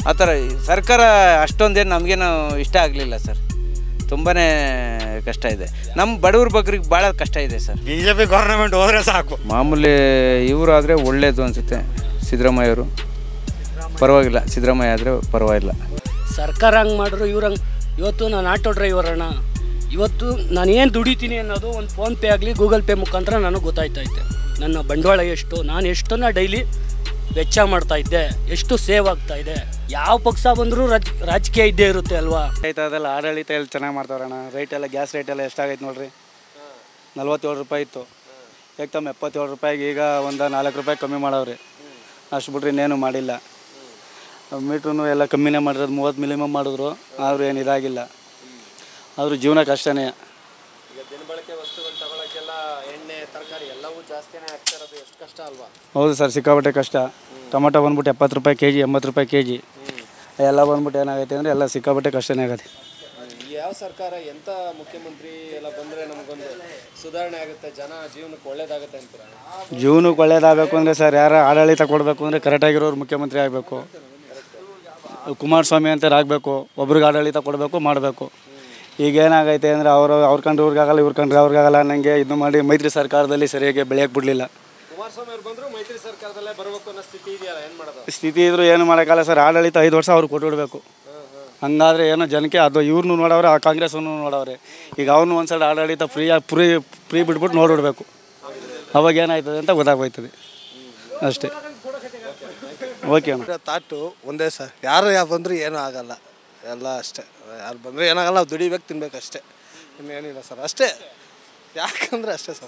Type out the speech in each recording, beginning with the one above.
ಆ ಥರ ಸರ್ಕಾರ ಅಷ್ಟೊಂದೇನು ನಮಗೇನು ಇಷ್ಟ ಆಗಲಿಲ್ಲ ಸರ್ ತುಂಬಾ ಕಷ್ಟ ಇದೆ ನಮ್ಮ ಬಡವ್ರ ಬಗ್ರಿಗೆ ಭಾಳ ಕಷ್ಟ ಇದೆ sir B J P government ಹೋದರೆ ಸಾಕು ಮಾಮೂಲಿ ಇವರು ಆದರೆ ಒಳ್ಳೇದು ಅನಿಸುತ್ತೆ ಸಿದ್ದರಾಮಯ್ಯವರು ಪರವಾಗಿಲ್ಲ ಸಿದ್ದರಾಮಯ್ಯ ಆದರೆ ಪರವಾಗಿಲ್ಲ ಸರ್ಕಾರ ಹಂಗೆ ಮಾಡಿದ್ರು ಇವ್ರು ಹಂಗೆ ಇವತ್ತು ನಾನು ಆಟೋ ಡ್ರೈವರ್ ಅಣ್ಣ ಇವತ್ತು ನಾನು ಏನು ದುಡಿತೀನಿ ಅನ್ನೋದು ಒಂದು ಫೋನ್ಪೇ ಆಗಲಿ ಗೂಗಲ್ ಪೇ ಮುಖಾಂತರ ನನಗೆ ಗೊತ್ತಾಯ್ತೈತೆ ನನ್ನ ಬಂಡವಾಳ ಎಷ್ಟು ನಾನು ಎಷ್ಟನ್ನ ಡೈಲಿ ವೆಚ್ಚ ಮಾಡ್ತಾ ಇದ್ದೆ ಎಷ್ಟು ಸೇವ್ ಆಗ್ತಾ ಇದೆ ಯಾವ ಪಕ್ಷ ಬಂದರೂ ರಾಜ್ ರಾಜಕೀಯ ಇದ್ದೇ ಇರುತ್ತೆ ಅಲ್ವಾ ಅದೆಲ್ಲ ಆಡಳಿತ ಎಲ್ಲ ಚೆನ್ನಾಗಿ ಮಾಡ್ತಾವ್ರಣ್ಣ ರೇಟ್ ಎಲ್ಲ ಗ್ಯಾಸ್ ರೇಟ್ ಎಲ್ಲ ಎಷ್ಟಾಗೈತೆ ನೋಡ್ರಿ ನಲ್ವತ್ತೇಳು ರೂಪಾಯಿ ಇತ್ತು ಏಕ್ದಮ್ ಎಪ್ಪತ್ತೇಳು ರೂಪಾಯಿಗೆ ಈಗ ಒಂದು ನಾಲ್ಕು ರೂಪಾಯಿ ಕಮ್ಮಿ ಮಾಡವ್ರಿ ಅಷ್ಟು ಬಿಟ್ರೆ ಇನ್ನೇನು ಮಾಡಿಲ್ಲ ಮೀಟ್ರೂ ಎಲ್ಲ ಕಮ್ಮಿನೇ ಮಾಡಿರೋದು ಮೂವತ್ತು ಮಿನಿಮಮ್ ಮಾಡಿದ್ರು ಆದರೂ ಏನು ಇದಾಗಿಲ್ಲ ಆದರೂ ಜೀವನ ಕಷ್ಟನೇ ಈಗ ದಿನಬಳಕೆ ವಸ್ತುಗಳು ತಗೊಳಕ್ಕೆಲ್ಲ ಎಣ್ಣೆ ತರಕಾರಿ ಎಲ್ಲವೂ ಜಾಸ್ತಿನೇ ಆಗ್ತಾ ಇರೋದು ಎಷ್ಟು ಕಷ್ಟ ಅಲ್ವಾ ಹೌದು ಸರ್ ಸಿಕ್ಕಾಪಟ್ಟೆ ಕಷ್ಟ ಟೊಮೊಟೊ ಬಂದ್ಬಿಟ್ಟು ಎಪ್ಪತ್ತು ರೂಪಾಯಿ ಕೆ ಜಿ ಎಂಬತ್ತು ರೂಪಾಯಿ ಕೆ ಜಿ ಎಲ್ಲ ಬಂದ್ಬಿಟ್ಟು ಏನಾಗೈತೆ ಅಂದರೆ ಎಲ್ಲ ಸಿಕ್ಕಾಪಟ್ಟೆ ಕಷ್ಟನೇ ಆಗತ್ತೆ ಯಾವ ಸರ್ಕಾರ ಎಂತ ಮುಖ್ಯಮಂತ್ರಿ ಎಲ್ಲ ಬಂದ್ರೆ ನಮಗೊಂದು ಸುಧಾರಣೆ ಆಗುತ್ತೆ ಜನ ಜೀವನಕ್ಕೆ ಒಳ್ಳೇದಾಗುತ್ತೆ ಅಂತೀರಾ ಜೀವನಕ್ಕೆ ಒಳ್ಳೇದಾಗಬೇಕು ಅಂದರೆ ಸರ್ ಯಾರು ಆಡಳಿತ ಕೊಡಬೇಕು ಅಂದರೆ ಕರೆಕ್ಟಾಗಿರೋರು ಮುಖ್ಯಮಂತ್ರಿ ಆಗಬೇಕು ಕುಮಾರಸ್ವಾಮಿ ಅಂತಾರೆ ಆಗಬೇಕು ಒಬ್ರಿಗೆ ಆಡಳಿತ ಕೊಡಬೇಕು ಮಾಡಬೇಕು ಈಗ ಏನಾಗೈತೆ ಅಂದರೆ ಅವರು ಅವ್ರ ಕಂಡ್ರೆ ಇವ್ರಿಗಾಗಲ್ಲ ಇವ್ರ ಕಂಡ್ರೆ ಅವ್ರಿಗಾಗಲ್ಲ ನನಗೆ ಇದು ಮಾಡಿ ಮೈತ್ರಿ ಸರ್ಕಾರದಲ್ಲಿ ಸರಿಯಾಗಿ ಬೆಳೆಯಕ್ಕೆ ಬಿಡಲಿಲ್ಲ ಕುಮಾರಸ್ವಾಮಿ ಅವ್ರು ಬಂದ್ರು ಮೈತ್ರಿ ಸರ್ಕಾರದಲ್ಲೇ ಬರಬೇಕು ಅನ್ನೋ ಸ್ಥಿತಿ ಇದೆಯಲ್ಲ ಏನ್ ಮಾಡೋದು ಸ್ಥಿತಿ ಇದ್ರೂ ಏನು ಮಾಡೋಕ್ಕಲ್ಲ ಸರ್ ಆಡಳಿತ ಐದು ವರ್ಷ ಅವ್ರು ಕೊಟ್ಬಿಡ್ಬೇಕು ಹಂಗಾದ್ರೆ ಏನೋ ಜನಕ್ಕೆ ಅದು ಇವ್ರನ್ನೂ ನೋಡವ್ರೆ ಆ ಕಾಂಗ್ರೆಸ್ಸನ್ನು ನೋಡವ್ರೆ ಈಗ ಅವನು ಒಂದು ಸೈಡ್ ಆಡಳಿತ ಫ್ರೀ ಫ್ರೀ ಫ್ರೀ ಬಿಟ್ಬಿಟ್ಟು ನೋಡಿಬಿಡ್ಬೇಕು ಅವಾಗ ಏನಾಯ್ತದೆ ಅಂತ ಗೊತ್ತಾಗೋಯ್ತದೆ ಅಷ್ಟೇ ಓಕೆ ಅಣ್ಣ ತಾಟು ಒಂದೇ ಸರ್ ಯಾರು ಯಾರು ಬಂದರೂ ಏನೂ ಆಗಲ್ಲ ಎಲ್ಲ ಅಷ್ಟೇ ಯಾರು ಬಂದರೂ ಏನಾಗಲ್ಲ ನಾವು ದುಡಿಬೇಕು ತಿನ್ಬೇಕು ಅಷ್ಟೇ ಇನ್ನೇನಿಲ್ಲ ಸರ್ ಅಷ್ಟೇ ಯಾಕಂದರೆ ಅಷ್ಟೇ ಸರ್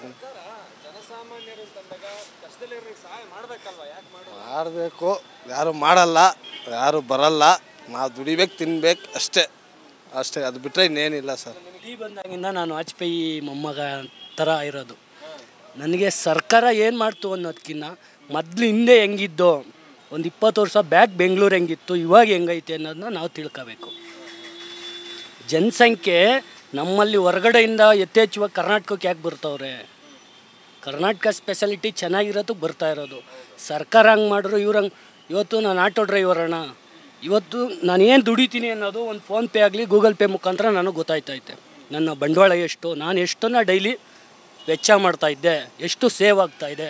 ಮಾಡಬೇಕು ಯಾರು ಮಾಡಲ್ಲ ಯಾರು ಬರಲ್ಲ ನಾವು ದುಡಿಬೇಕು ತಿನ್ಬೇಕು ಅಷ್ಟೇ ಅಷ್ಟೇ ಅದು ಬಿಟ್ಟರೆ ಇನ್ನೇನಿಲ್ಲ ಸರ್ ಟಿ ಬಂದಾಗಿಂದ ನಾನು ವಾಜಪೇಯಿ ಮೊಮ್ಮಗ ಥರ ಇರೋದು ನನಗೆ ಸರ್ಕಾರ ಏನು ಮಾಡ್ತು ಅನ್ನೋದಕ್ಕಿಂತ ಮೊದಲು ಹಿಂದೆ ಹೆಂಗಿದ್ದೋ ಒಂದು ಇಪ್ಪತ್ತು ವರ್ಷ ಬ್ಯಾಕ್ ಬೆಂಗಳೂರು ಹೆಂಗಿತ್ತು ಇವಾಗ ಹೆಂಗೈತೆ ಅನ್ನೋದನ್ನ ನಾವು ತಿಳ್ಕೋಬೇಕು ಜನಸಂಖ್ಯೆ ನಮ್ಮಲ್ಲಿ ಹೊರಗಡೆಯಿಂದ ಯಥೇಚ್ಛವಾಗಿ ಕರ್ನಾಟಕಕ್ಕೆ ಯಾಕೆ ಬರ್ತವ್ರೆ ಕರ್ನಾಟಕ ಸ್ಪೆಷಾಲಿಟಿ ಚೆನ್ನಾಗಿರೋದು ಬರ್ತಾ ಇರೋದು ಸರ್ಕಾರ ಹಂಗೆ ಮಾಡಿದ್ರು ಇವ್ರು ಹಂಗೆ ಇವತ್ತು ನಾನು ಆಟೋ ಡ್ರೈವರ್ ಅಣ್ಣ ಇವತ್ತು ನಾನು ಏನು ದುಡಿತೀನಿ ಅನ್ನೋದು ಒಂದು ಫೋನ್ಪೇ ಆಗಲಿ ಗೂಗಲ್ ಪೇ ಮುಖಾಂತರ ನನಗೆ ಗೊತ್ತಾಯ್ತೈತೆ ನನ್ನ ಬಂಡವಾಳ ಎಷ್ಟು ನಾನು ಎಷ್ಟನ್ನ ಡೈಲಿ ವೆಚ್ಚ ಮಾಡ್ತಾ ಇದ್ದೆ ಎಷ್ಟು ಸೇವ್ ಆಗ್ತಾ ಇದೆ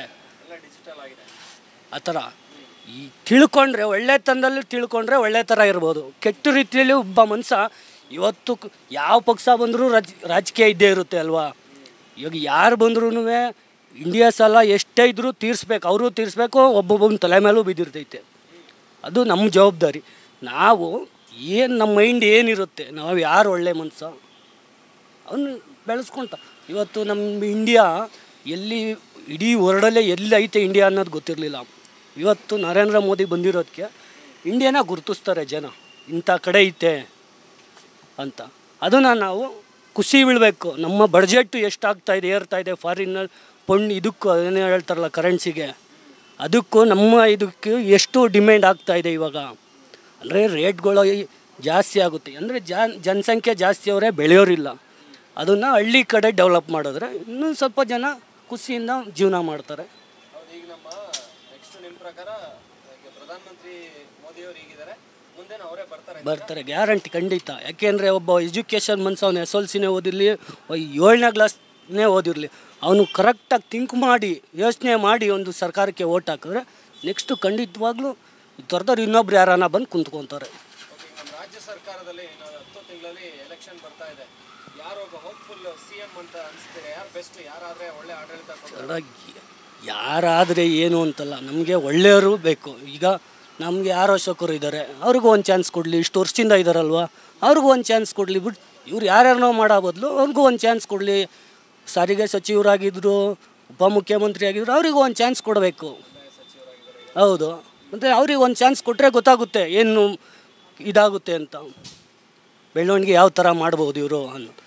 ಆ ಥರ ಈ ತಿಳ್ಕೊಂಡ್ರೆ ಒಳ್ಳೆತನದಲ್ಲಿ ತಿಳ್ಕೊಂಡ್ರೆ ಒಳ್ಳೆ ಥರ ಇರ್ಬೋದು ಕೆಟ್ಟ ರೀತಿಯಲ್ಲಿ ಒಬ್ಬ ಮನುಷ್ಯ ಇವತ್ತು ಕ- ಯಾವ ಪಕ್ಷ ಬಂದರೂ ರಾಜ್ ರಾಜಕೀಯ ಇದ್ದೇ ಇರುತ್ತೆ ಅಲ್ವಾ ಇವಾಗ ಯಾರು ಬಂದ್ರೂ ಇಂಡಿಯಾ ಸಾಲ ಎಷ್ಟೇ ಇದ್ರೂ ತೀರಿಸ್ಬೇಕು ಅವರು ತೀರಿಸ್ಬೇಕು ಒಬ್ಬೊಬ್ಬನ ತಲೆ ಮೇಲೂ ಬಿದ್ದಿರ್ತೈತೆ ಅದು ನಮ್ಮ ಜವಾಬ್ದಾರಿ ನಾವು ಏನು ನಮ್ಮ ಮೈಂಡ್ ಏನಿರುತ್ತೆ ನಾವು ಯಾರು ಒಳ್ಳೆ ಮನುಷ್ಯ ಅವನು ಬೆಳೆಸ್ಕೊಂತ ಇವತ್ತು ನಮ್ಮ ಇಂಡಿಯಾ ಎಲ್ಲಿ ಇಡೀ ವರ್ಲ್ಡಲ್ಲೇ ಎಲ್ಲಿ ಐತೆ ಇಂಡಿಯಾ ಅನ್ನೋದು ಗೊತ್ತಿರಲಿಲ್ಲ ಇವತ್ತು ನರೇಂದ್ರ ಮೋದಿ ಬಂದಿರೋದಕ್ಕೆ ಇಂಡಿಯಾನ ಗುರುತಿಸ್ತಾರೆ ಜನ ಇಂಥ ಕಡೆ ಐತೆ ಅಂತ ಅದನ್ನು ನಾವು ಖುಷಿ ಬೀಳಬೇಕು ನಮ್ಮ ಬಡ್ಜೆಟ್ಟು ಎಷ್ಟಾಗ್ತಾ ಇದೆ ಏರ್ತಾ ಇದೆ ಫಾರಿನಲ್ಲಿ ಪೊಣ್ ಇದಕ್ಕೂ ಏನೇ ಹೇಳ್ತಾರಲ್ಲ ಕರೆನ್ಸಿಗೆ ಅದಕ್ಕೂ ನಮ್ಮ ಇದಕ್ಕೆ ಎಷ್ಟು ಡಿಮ್ಯಾಂಡ್ ಆಗ್ತಾ ಇದೆ ಇವಾಗ ಅಂದರೆ ರೇಟ್ಗಳು ಈ- ಜಾಸ್ತಿ ಆಗುತ್ತೆ ಅಂದರೆ ಜನ ಜನಸಂಖ್ಯೆ ಜಾಸ್ತಿ ಅವರೇ ಬೆಳೆಯೋರಿಲ್ಲ ಅದನ್ನು ಹಳ್ಳಿ ಕಡೆ ಡೆವಲಪ್ ಮಾಡಿದ್ರೆ ಇನ್ನೂ ಸ್ವಲ್ಪ ಜನ ಖುಷಿಯಿಂದ ಜೀವನ ಮಾಡ್ತಾರೆ ಈಗ ನಮ್ಮ ನೆಕ್ಸ್ಟ್ ನಿಮ್ಮ ಪ್ರಕಾರ ಈಗ ಪ್ರಧಾನಮಂತ್ರಿ ಮೋದಿ ಅವರು ಹೀಗಿದ್ದಾರೆ ಮುಂದೆ ಅವರೇ ಬರ್ತಾರೆ ಬರ್ತಾರೆ ಗ್ಯಾರಂಟಿ ಖಂಡಿತ ಯಾಕೆಂದರೆ ಒಬ್ಬ ಎಜುಕೇಷನ್ ಮನ್ಸ ಅವನು ಎಸ್ ಎಲ್ ಸಿನೇ ಓದಿರಲಿ ಏಳನೇ ಕ್ಲಾಸ್ನೇ ಓದಿರಲಿ ಅವನು ಕರೆಕ್ಟಾಗಿ ಥಿಂಕ್ ಮಾಡಿ ಯೋಚನೆ ಮಾಡಿ ಒಂದು ಸರ್ಕಾರಕ್ಕೆ ಓಟ್ ಹಾಕಿದ್ರೆ ನೆಕ್ಸ್ಟು ಖಂಡಿತವಾಗ್ಲೂ ತೊರೆದವ್ರು ಇನ್ನೊಬ್ರು ಯಾರನ್ನ ಬಂದು ಕುಂತ್ಕೊತಾರೆ ನಮ್ಮ ರಾಜ್ಯ ಸರ್ಕಾರದಲ್ಲಿ ಇನ್ನೊಂದು ಹತ್ತು ತಿಂಗಳಲ್ಲಿ ಎಲೆಕ್ಷನ್ ಬರ್ತಾ ಇದೆ ಯಾರು ಒಬ್ಬ ಹೋಪ್ಫುಲ್ ಸಿ ಎಂ ಅಂತ ಅನಿಸ್ತೀರಾ ಯಾರು ಬೆಸ್ಟ್ ಯಾರಾದ್ರೆ ಒಳ್ಳೆ ಆಡಳಿತ ಕೊಡ್ತಾರೆ ಯಾರಾದರೆ ಏನು ಅಂತಲ್ಲ ನಮಗೆ ಒಳ್ಳೆಯವರು ಬೇಕು ಈಗ ನಮಗೆ ಯಾರೋ ಅಶೋಕರು ಇದ್ದಾರೆ ಅವ್ರಿಗೂ ಒಂದು ಚಾನ್ಸ್ ಕೊಡಲಿ ಇಷ್ಟು ವರ್ಷದಿಂದ ಇದ್ದಾರಲ್ವ ಅವ್ರಿಗೂ ಒಂದು ಚಾನ್ಸ್ ಕೊಡಲಿ ಬಿಟ್ಟು ಇವ್ರು ಯಾರ್ಯಾರನೋ ಮಾಡೋ ಬದಲು ಅವ್ರಿಗೂ ಒಂದು ಚಾನ್ಸ್ ಕೊಡಲಿ ಸಾರಿಗೆ ಸಚಿವರಾಗಿದ್ದರು ಉಪಮುಖ್ಯಮಂತ್ರಿ ಆಗಿದ್ರು ಅವರಿಗೂ ಒಂದು ಚಾನ್ಸ್ ಕೊಡಬೇಕು ಹೌದು ಮತ್ತು ಅವ್ರಿಗೆ ಒಂದು ಚಾನ್ಸ್ ಕೊಟ್ಟರೆ ಗೊತ್ತಾಗುತ್ತೆ ಏನು ಇದಾಗುತ್ತೆ ಅಂತ ಬೆಳವಣಿಗೆ ಯಾವ ಥರ ಮಾಡ್ಬೋದು ಇವರು ಅನ್ನೋದು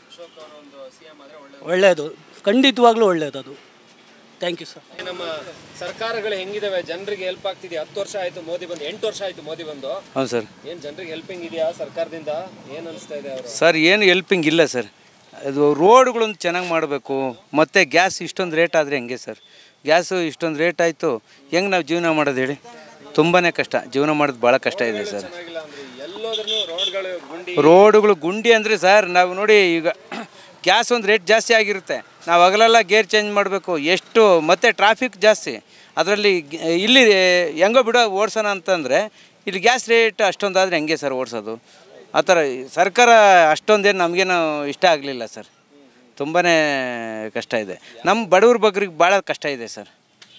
ಒಳ್ಳೆಯದು ಖಂಡಿತವಾಗ್ಲೂ ಒಳ್ಳೆಯದು ಅದು ಥ್ಯಾಂಕ್ ಯು ಸರ್ ನಮ್ಮ ಸರ್ಕಾರಗಳು ಹೆಂಗಿದಾವೆ ಜನರಿಗೆ ಹೆಲ್ಪ್ ಆಗ್ತಿದೆ ಹತ್ತು ವರ್ಷ ಆಯ್ತು ಮೋದಿ ಬಂದು ಎಂಟು ವರ್ಷ ಆಯ್ತು ಮೋದಿ ಬಂದು ಹೌದು ಸರ್ ಏನ್ ಜನರಿಗೆ ಹೆಲ್ಪಿಂಗ್ ಇದೆಯಾ ಸರ್ಕಾರದಿಂದ ಏನ್ ಅನಿಸ್ತಾ ಇದೆ ಅವರು ಸರ್ ಏನು ಹೆಲ್ಪಿಂಗ್ ಇಲ್ಲ ಸರ್ ಅದು ರೋಡ್ಗಳನ್ನು ಚೆನ್ನಾಗಿ ಮಾಡಬೇಕು ಮತ್ತು ಗ್ಯಾಸ್ ಇಷ್ಟೊಂದು ರೇಟ್ ಆದರೆ ಹೆಂಗೆ ಸರ್ ಗ್ಯಾಸು ಇಷ್ಟೊಂದು ರೇಟ್ ಆಯಿತು ಹೆಂಗೆ ನಾವು ಜೀವನ ಮಾಡೋದು ಹೇಳಿ ತುಂಬಾ ಕಷ್ಟ ಜೀವನ ಮಾಡೋದು ಭಾಳ ಕಷ್ಟ ಇದೆ ಸರ್ ಚೆನ್ನಾಗಿಲ್ಲ ಅಂದ್ರೆ ಎಲ್ಲೋದ್ರೂ ರೋಡ್ಗಳು ಗುಂಡಿ ರೋಡುಗಳು ಗುಂಡಿ ಅಂದರೆ ಸರ್ ನಾವು ನೋಡಿ ಈಗ ಗ್ಯಾಸ್ ಒಂದು ರೇಟ್ ಜಾಸ್ತಿ ಆಗಿರುತ್ತೆ ನಾವು ಹಗಲೆಲ್ಲ ಗೇರ್ ಚೇಂಜ್ ಮಾಡಬೇಕು ಎಷ್ಟು ಮತ್ತು ಟ್ರಾಫಿಕ್ ಜಾಸ್ತಿ ಅದರಲ್ಲಿ ಗ್- ಇಲ್ಲಿ ಹೆಂಗೋ ಬಿಡೋ ಓಡಿಸೋಣ ಅಂತಂದರೆ ಇಲ್ಲಿ ಗ್ಯಾಸ್ ರೇಟ್ ಅಷ್ಟೊಂದಾದರೆ ಹೆಂಗೆ ಸರ್ ಓಡಿಸೋದು ಆ ಥರ ಈ ಸರ್ಕಾರ ಅಷ್ಟೊಂದೇನು ನಮಗೇನು ಇಷ್ಟ ಆಗಲಿಲ್ಲ ಸರ್ ತುಂಬಾ ಕಷ್ಟ ಇದೆ ನಮ್ಮ ಬಡವ್ರ ಬಗ್ರಿಗೆ ಭಾಳ ಕಷ್ಟ ಇದೆ ಸರ್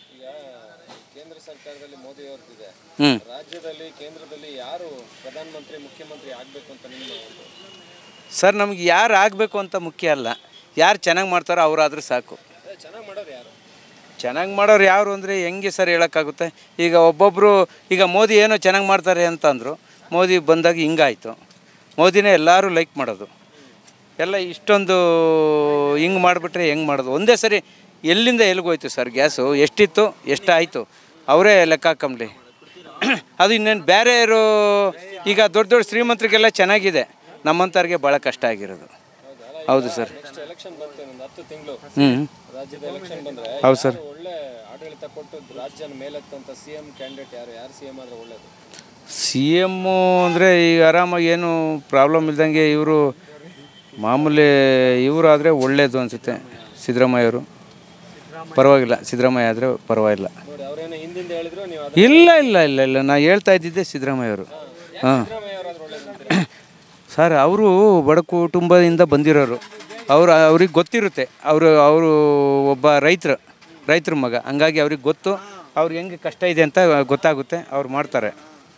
ಕೇಂದ್ರ ಸರ್ಕಾರದಲ್ಲಿ ಮೋದಿ ಅವ್ರದ್ದಿದೆ ಹ್ಞೂ ರಾಜ್ಯದಲ್ಲಿ ಕೇಂದ್ರದಲ್ಲಿ ಯಾರು ಪ್ರಧಾನಮಂತ್ರಿ ಮುಖ್ಯಮಂತ್ರಿ ಆಗಬೇಕು ಅಂತ ನಿಮ್ಮ ಒಂದು ಸರ್ ನಮ್ಗೆ ಯಾರು ಆಗಬೇಕು ಅಂತ ಮುಖ್ಯ ಅಲ್ಲ ಯಾರು ಚೆನ್ನಾಗಿ ಮಾಡ್ತಾರೋ ಅವರಾದರೂ ಸಾಕು ಅದೇ ಚೆನ್ನಾಗಿ ಮಾಡೋರು ಯಾರು ಚೆನ್ನಾಗಿ ಮಾಡೋರು ಯಾರು ಅಂದರೆ ಹೆಂಗೆ ಸರ್ ಹೇಳೋಕ್ಕಾಗುತ್ತೆ ಈಗ ಒಬ್ಬೊಬ್ಬರು ಈಗ ಮೋದಿ ಏನೋ ಚೆನ್ನಾಗಿ ಮಾಡ್ತಾರೆ ಅಂತಂದರು ಮೋದಿ ಬಂದಾಗ ಹಿಂಗಾಯಿತು ಮೋದಿನೇ ಎಲ್ಲರೂ ಲೈಕ್ ಮಾಡೋದು ಎಲ್ಲ ಇಷ್ಟೊಂದು ಹಿಂಗೆ ಮಾಡಿಬಿಟ್ರೆ ಹೆಂಗೆ ಮಾಡೋದು ಒಂದೇ ಸರಿ ಎಲ್ಲಿಂದ ಎಲ್ಲಿಗೋಯ್ತು ಸರ್ ಗ್ಯಾಸು ಎಷ್ಟಿತ್ತು ಎಷ್ಟಾಯಿತು ಅವರೇ ಲೆಕ್ಕ ಹಾಕಂಬ್ಲಿ ಅದು ಇನ್ನೇನು ಬೇರೆಯವರು ಈಗ ದೊಡ್ಡ ದೊಡ್ಡ ಶ್ರೀಮಂತರಿಗೆಲ್ಲ ಚೆನ್ನಾಗಿದೆ ನಮ್ಮಂಥವ್ರಿಗೆ ಭಾಳ ಕಷ್ಟ ಆಗಿರೋದು ಹೌದು ಸರ್ ನೆಕ್ಸ್ಟ್ ಎಲೆಕ್ಷನ್ ಬಂತು ಒಂದು ಹತ್ತು ತಿಂಗಳು ಹ್ಞೂ ರಾಜ್ಯದ ಎಲೆಕ್ಷನ್ ಬಂದ್ರೆ ಹೌದು ಸರ್ ಯಾರು ಒಳ್ಳೆ ಆಡಳಿತ ಕೊಟ್ಟು ರಾಜ್ಯನ ಮೇಲೆತ್ತಂತ ಸಿ ಎಂ ಕ್ಯಾಂಡಿಡೇಟ್ ಯಾರು ಯಾರು ಸಿ ಎಂ ಆದ್ರೆ ಒಳ್ಳೇದು ಸಿ ಎಮ್ಮು ಅಂದರೆ ಈಗ ಆರಾಮಾಗಿ ಏನು ಪ್ರಾಬ್ಲಮ್ ಇಲ್ದಂಗೆ ಇವರು ಮಾಮೂಲಿ ಇವರು ಆದರೆ ಒಳ್ಳೇದು ಅನಿಸುತ್ತೆ ಸಿದ್ದರಾಮಯ್ಯವರು ಪರವಾಗಿಲ್ಲ ಸಿದ್ದರಾಮಯ್ಯ ಆದರೆ ಪರವಾಗಿಲ್ಲ ನೋಡಿ ಅವ್ರೇನೋ ಹಿಂದಿಂದ ಹೇಳಿದ್ರು ನೀವು ಅದು ಇಲ್ಲ ಇಲ್ಲ ಇಲ್ಲ ಇಲ್ಲ ನಾ ಹೇಳ್ತಾ ಇದ್ದಿದ್ದೆ ಸಿದ್ದರಾಮಯ್ಯವರು ಹಾಂ ಸಿದ್ದರಾಮಯ್ಯ ಒಳ್ಳೇದು ಅಂತೀರಾ ಸರ್ ಅವರು ಬಡ ಕುಟುಂಬದಿಂದ ಬಂದಿರೋರು ಅವರು ಅವ್ರಿಗೆ ಗೊತ್ತಿರುತ್ತೆ ಅವರು ಅವರು ಒಬ್ಬ ರೈತರು ರೈತರ ಮಗ ಹಂಗಾಗಿ ಅವ್ರಿಗೆ ಗೊತ್ತು ಅವ್ರಿಗೆ ಹೆಂಗೆ ಕಷ್ಟ ಇದೆ ಅಂತ ಗೊತ್ತಾಗುತ್ತೆ ಅವ್ರು ಮಾಡ್ತಾರೆ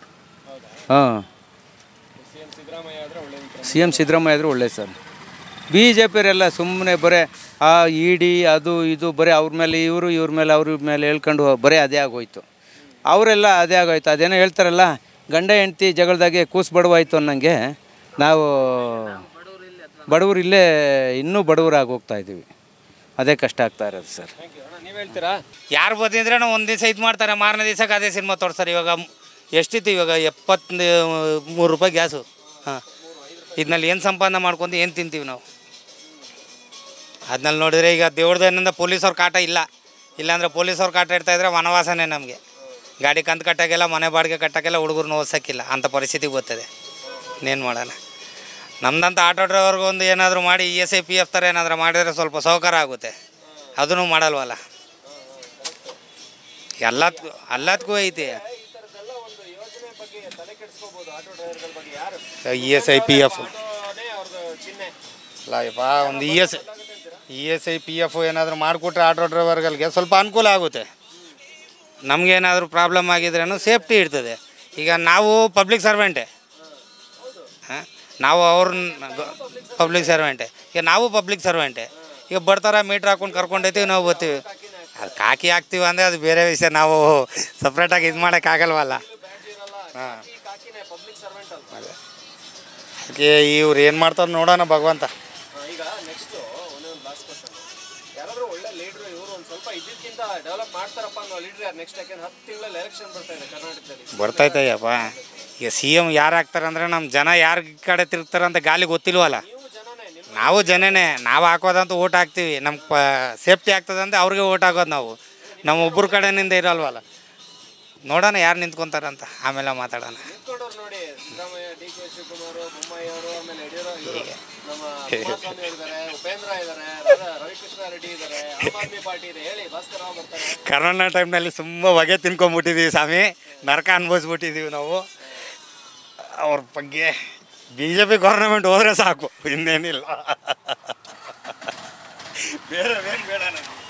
ಹಾಂ ಸಿ ಎಂ ಸಿದ್ದರಾಮಯ್ಯ ಆದ್ರೆ ಒಳ್ಳೇದು ಸಿ ಎಮ್ ಸಿದ್ದರಾಮಯ್ಯ ಆದರೂ ಒಳ್ಳೇದು ಸರ್ ಬಿ ಜೆ ಪಿಯವರೆಲ್ಲ ಸುಮ್ಮನೆ ಬರೀ ಆ ಇಡಿ ಅದು ಇದು ಬರೀ ಅವ್ರ ಮೇಲೆ ಇವರು ಇವ್ರ ಮೇಲೆ ಅವ್ರ ಮೇಲೆ ಹೇಳ್ಕೊಂಡು ಬರೀ ಅದೇ ಆಗೋಯ್ತು ಅವರೆಲ್ಲ ಅದೇ ಆಗೋಯ್ತು ಅದೇನೋ ಹೇಳ್ತಾರಲ್ಲ ಗಂಡ ಹೆಂಡ್ತಿ ಜಗಳದಾಗೆ ಕೂಸು ಬಡವಾಯ್ತು ಅನ್ನಂಗೆ ನಾವು ಬಡವರು ಇಲ್ಲೇ ಇನ್ನೂ ಬಡವರಾಗಿ ಹೋಗ್ತಾ ಇದ್ದೀವಿ ಅದೇ ಕಷ್ಟ ಆಗ್ತಾ ಇರೋದು ಸರ್ ನೀವು ಹೇಳ್ತೀರಾ ಯಾರು ಬಂದಿದ್ರೆ ಒಂದು ದಿವಸ ಇದು ಮಾಡ್ತಾರೆ ಮಾರನೇ ದಿವಸಕ್ಕೆ ಅದೇ ಸಿನಿಮಾ ತೋರಿಸ್ತಾರೆ ಇವಾಗ ಮ್- ಎಷ್ಟಿತ್ತು ಇವಾಗ ಎಪ್ಪತ್ತು ಮೂರು ರೂಪಾಯಿ ಗ್ಯಾಸು ಹಾಂ ಇದನ್ನಲ್ಲಿ ಏನು ಸಂಪಾದನೆ ಮಾಡ್ಕೊಂಡು ಏನು ತಿಂತೀವಿ ನಾವು ಅದನ್ನಲ್ಲಿ ನೋಡಿದ್ರೆ ಈಗ ದೇವ್ರದನಿಂದ ಪೊಲೀಸವ್ರ ಕಾಟ ಇಲ್ಲ ಇಲ್ಲಾಂದರೆ ಪೊಲೀಸವ್ರ ಕಾಟ ಇಡ್ತಾ ಇದ್ರೆ ವನವಾಸನೇ ನಮಗೆ ಗಾಡಿ ಕಂತು ಕಟ್ಟೋಕ್ಕೆಲ್ಲ ಮನೆ ಬಾಡಿಗೆ ಕಟ್ಟೋಕ್ಕೆಲ್ಲ ಹುಡುಗರನ್ನ ಓದ್ಸೋಕ್ಕಿಲ್ಲ ಅಂಥ ಪರಿಸ್ಥಿತಿಗೆ ಬರ್ತದೆ ಇನ್ನೇನು ಮಾಡೋಣ ನಮ್ದಂತ ಆಟೋ ಡ್ರೈವರ್ಗೆ ಒಂದು ಏನಾದರೂ ಮಾಡಿ E S I P F ಥರ ಏನಾದರೂ ಮಾಡಿದರೆ ಸ್ವಲ್ಪ ಸೌಕರ್ಯ ಆಗುತ್ತೆ ಅದನ್ನು ಮಾಡಲ್ವಲ್ಲ ಎಲ್ಲದಕ್ಕೂ ಎಲ್ಲದಕ್ಕೂ ಐತಿ E S I P F ಅವ್ರದ್ದು ಚಿಹ್ನೆ ಅಲ್ಲಪ್ಪ ಒಂದು E S E S I P F ಏನಾದರೂ ಮಾಡಿಕೊಟ್ರೆ ಆಟೋ ಡ್ರೈವರ್ಗಳಿಗೆ ಸ್ವಲ್ಪ ಅನುಕೂಲ ಆಗುತ್ತೆ ನಮಗೇನಾದರೂ ಪ್ರಾಬ್ಲಮ್ ಆಗಿದ್ರೂ ಸೇಫ್ಟಿ ಇರ್ತದೆ ಈಗ ನಾವು ಪಬ್ಲಿಕ್ ಸರ್ವೆಂಟೆ ಹಾಂ ನಾವು ಅವ್ರನ್ನ ಪಬ್ಲಿಕ್ ಸರ್ವೆಂಟೆ ಈಗ ನಾವು ಪಬ್ಲಿಕ್ ಸರ್ವೆಂಟೆ ಈಗ ಬರ್ತಾರ ಮೀಟ್ರ್ ಹಾಕೊಂಡು ಕರ್ಕೊಂಡೈತೀವಿ ನಾವು ಬರ್ತೀವಿ ಅದು ಕಾಕಿ ಹಾಕ್ತೀವಿ ಅಂದರೆ ಅದು ಬೇರೆ ವಿಷಯ ನಾವು ಸಪ್ರೇಟಾಗಿ ಇದು ಮಾಡೋಕ್ಕಾಗಲ್ವಲ್ಲ ಹಾಂ ಅದಕ್ಕೆ ಇವ್ರು ಏನು ಮಾಡ್ತಾರೆ ನೋಡೋಣ ಭಗವಂತ ಈಗ ನೆಕ್ಸ್ಟ್ ಒಂದೊಂದು ಲಾಸ್ಟ್ ಕ್ವಶನ್ ಯಾರಾದ್ರೂ ಒಳ್ಳೆ ಲೀಡ್ರು ಇವರು ಒಂದು ಸ್ವಲ್ಪ ಇದಕ್ಕಿಂತ ಡೆವಲಪ್ ಮಾಡ್ತಾರಪ್ಪ ಅನ್ನೋ ಲೀಡ್ರ್ ಯಾರು ನೆಕ್ಸ್ಟ್ ಯಾಕೆಂದ್ರೆ ಹತ್ತು ತಿಂಗಳಲ್ಲಿ ಎಲೆಕ್ಷನ್ ಬರ್ತಾ ಇದೆ ಕರ್ನಾಟಕದಲ್ಲಿ ಬರ್ತೈತಯ್ಯಪ್ಪ ಈಗ ಸಿ ಎಮ್ ಯಾರು ಆಗ್ತಾರೆ ಅಂದರೆ ನಮ್ಮ ಜನ ಯಾರ ಕಡೆ ತಿರುಗ್ತಾರೆ ಅಂತ ಗಾಲಿ ಗೊತ್ತಿಲ್ವಲ್ಲ ನಾವು ಜನನೇ ನಾವು ಹಾಕೋದಂತ ಓಟ್ ಹಾಕ್ತೀವಿ ನಮ್ಮ ಪ ಸೇಫ್ಟಿ ಆಗ್ತದಂತ ಅವ್ರಿಗೆ ಓಟ್ ಹಾಕೋದು ನಾವು ನಮ್ಮ ಒಬ್ಬರ ಕಡೆನಿಂದ ಇರಲ್ವಲ್ಲ ನೋಡೋಣ ಯಾರು ನಿಂತ್ಕೊಂತಾರಂತ ಆಮೇಲೆ ಮಾತಾಡೋಣ ನಿಂತ್ಕೊಂಡವ್ರು ನೋಡಿ ಸಿದ್ದರಾಮಯ್ಯ ಡಿ ಕೆ ಶಿವಕುಮಾರ್ ಬೊಮ್ಮಾಯಿ ಅವರು ಆಮೇಲೆ ಯಡಿಯೂರಪ್ಪ ಇವರು ನಮ್ಮ ಕುಮಾರಸ್ವಾಮಿ ಇದ್ದಾರೆ ಉಪೇಂದ್ರ ಇದ್ದಾರೆ ರ- ರವಿಕೃಷ್ಣ ರೆಡ್ಡಿ ಇದ್ದಾರೆ ಆಮ್ ಆದ್ಮಿ ಪಾರ್ಟಿ ಇದೆ ಹೇಳಿ ಭಾಸ್ಕರ್ ರಾವ್ ಬರ್ತಾರೆ ಕರೋನಾ ಟೈಮ್ನಲ್ಲಿ ತುಂಬ ಹೊಗೆ ತಿನ್ಕೊಂಬಿಟ್ಟಿದ್ದೀವಿ ಸ್ವಾಮಿ ನರಕ ಅನ್ಭವಿಸ್ಬಿಟ್ಟಿದ್ದೀವಿ ನಾವು ಅವ್ರ ಬಗ್ಗೆ ಬಿ ಜೆ ಪಿ ಗೌರ್ನಮೆಂಟ್ ಹೋದರೆ ಸಾಕು ಇನ್ನೇನಿಲ್ಲ ಬೇರೆ ಏನು ಬೇಡ ನಮಗೆ